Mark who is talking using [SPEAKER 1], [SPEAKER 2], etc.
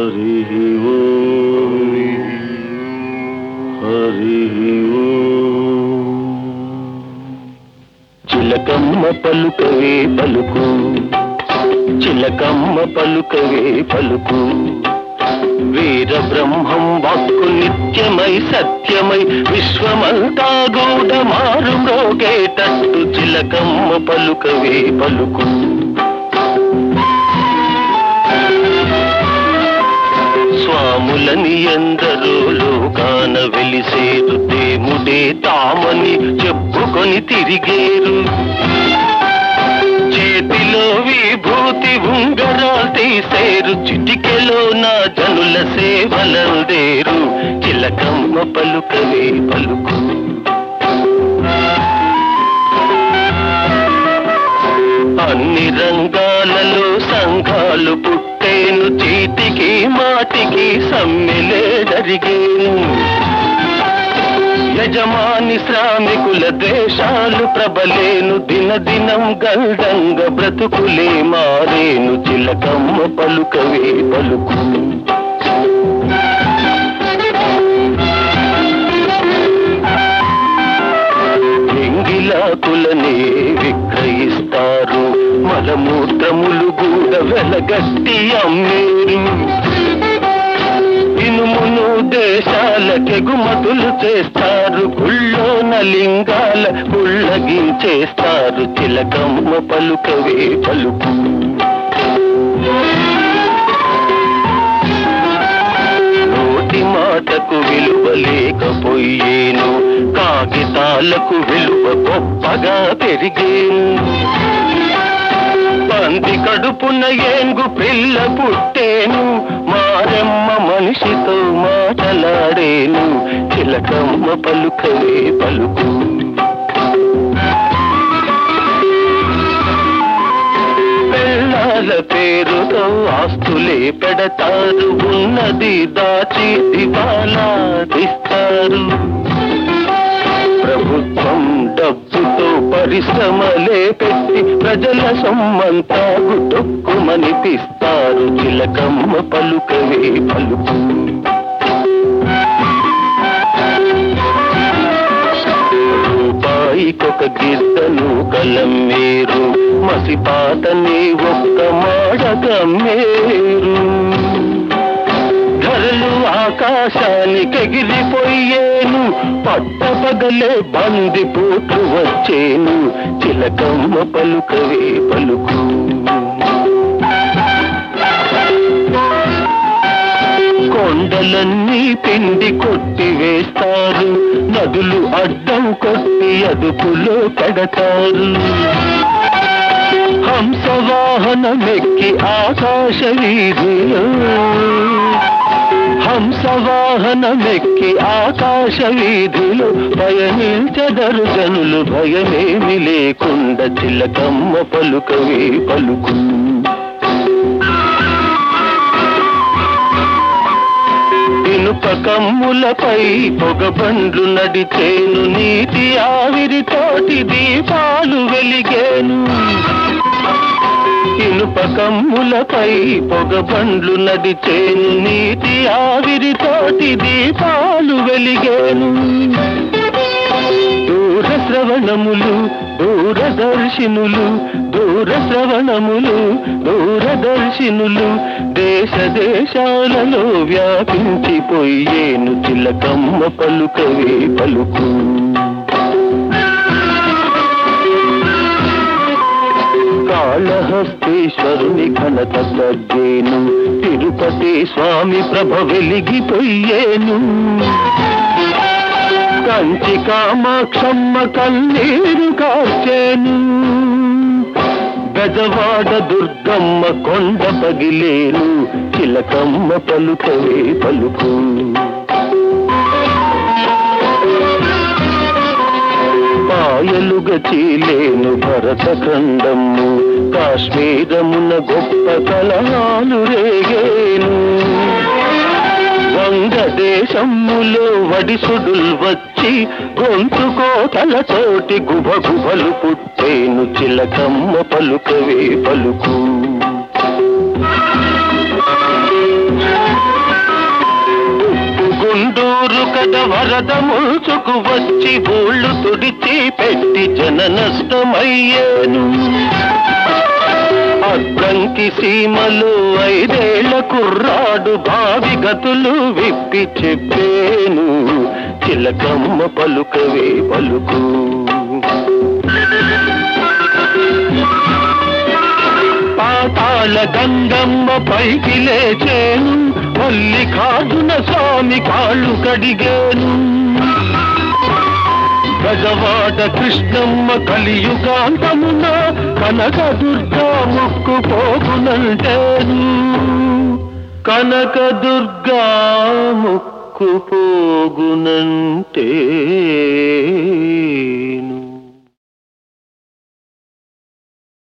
[SPEAKER 1] హరి హరి చిలకమ్మ పలుకవే పలుకు చిలకమ్మ పలుకవే పలుకు వీర బ్రహ్మం వాక్కు నిత్యమై సత్యమై విశ్వమంతా గూఢ మారు మ్రోగేటట్టు చిలకమ్మ పలుకవే పలుకు స్వాములని ఎందరో లోకాన వెలిసేరు దేముడే తామని చెప్పుకొని తిరిగేరు చేతిలో విభూతి ఉంగరాలు తీసేరు చిటికెలో నా జనుల సేవలందేరు చిలకమ్మ పలుకవే పలుకు అన్ని రంగాలలో సంఘాలు పుట్టేను చీటికి మాటికి సమ్మెలే జరిగేను యజమాని శ్రామికుల దేశాలు ప్రబలేను దినదినం గల్డంగ బ్రతుకులే మారేను చిలకమ్మ పలుకవే పలుకు ఎంగిలాకులనే విక్రయిస్తారు మలమూత్రములు కూడా వెలగట్టి అమ్మేరు ఇనుమును దేశాలకెగుమతులు చేస్తారు గుళ్ళోన లింగాల గుళ్ళగించేస్తారు చిలకమ్మ పలుకవే పలుకు నోటి మాటకు విలువ లేకపోయేను కాగితాలకు విలువ గొప్పగా పెరిగేను పంది కడుపున ఏంగు పిల్ల పుట్టేను మారెమ్మ మనిషితో మాటలాడేను చిలకమ్మ పలుకవే పలుకు పెళ్ళాల పేరుతో ఆస్తులే పెడతారు ఉన్నది దాచి దివాలా తీస్తారు ప్రభుత్వం డబ్బుతో పరిశ్రమలే పెట్టి ప్రజల సొమ్మంతా గుట్టుక్కుమనిపిస్తారు చిలకమ్మ పలుకవే పలుకు రూపాయికొక గిద్దను కలమ్మేరు మసిపాతని ఒక్క మాడగమ్మేరు ధరలు ఆకాశానికి ఎగిరిపోయేను పట్టపగలే బంది పోట్లు వచ్చేను చిలకమ్మ పలుకవే పలుకు కొండలన్నీ పిండి కొట్టి వేస్తారు నదులు అడ్డం కొట్టి అదుపులో పెడతారు హంసవాహనమెక్కి ఆకాశ వీధిలో హంసవాహనమెక్కి ఆకాశ వీధిలో పయనించదరు జనులు భయమేమి లేకుండా చిలకమ్మ పలుకవే పలుకు ఇనుప కమ్ములపై పొగబండ్లు నడిచేను నీటి ఆవిరితోటి దీపాలు వెలిగేను ఇనుప కమ్ములపై పొగబండ్లు నడిచేను నీటి ఆవిరితోటి దీపాలు వెలిగేను దూర శ్రవణములు దూరదర్శినులు దూర శ్రవణములు దూరదర్శినులు దేశ దేశాలలో వ్యాపించిపోయేను చిలకమ్మ పలుకవే పలుకు కాళహస్తీశ్వరుని ఘనత తగ్గేను తిరుపతి స్వామి ప్రభ వెలిగిపోయేను కంచి కామాక్షమ్మ కన్నీరు కార్చేను గజవాడ దుర్గమ్మ కొండ పగిలేను చిలకమ్మ పలుకవే పలుకు పాయలుగా చీలేను భరత ఖండము కాశ్మీరమున గొప్ప కళాలు రేగేను వంగదేశములో వడిసుడుల్ వచ్చి గొంతు కోతలతోటి గుబ గుబలు పుట్టేను చిలకమ్మ పలుకవే పలుకు వరద వరద ముల్చుకు వచ్చి ఊళ్ళు తుడిచి పెట్టి జన నష్టమయ్యేను అద్దంకి సీమలు ఐదేళ్ల కుర్రాడు భావి గతులు విప్పి చెప్పేను చిలకమ్మ పలుకవే పలుకు పాతాళ గంగమ్మ పైకి లేచేను మల్లికార్జున స్వామి కాళ్ళు కడిగేను గజవాడ కృష్ణమ్మ కలియుగాంతమున కనక దుర్గా ముక్కు పోగునంటేను కనక దుర్గా ముక్కు పోగునంటేను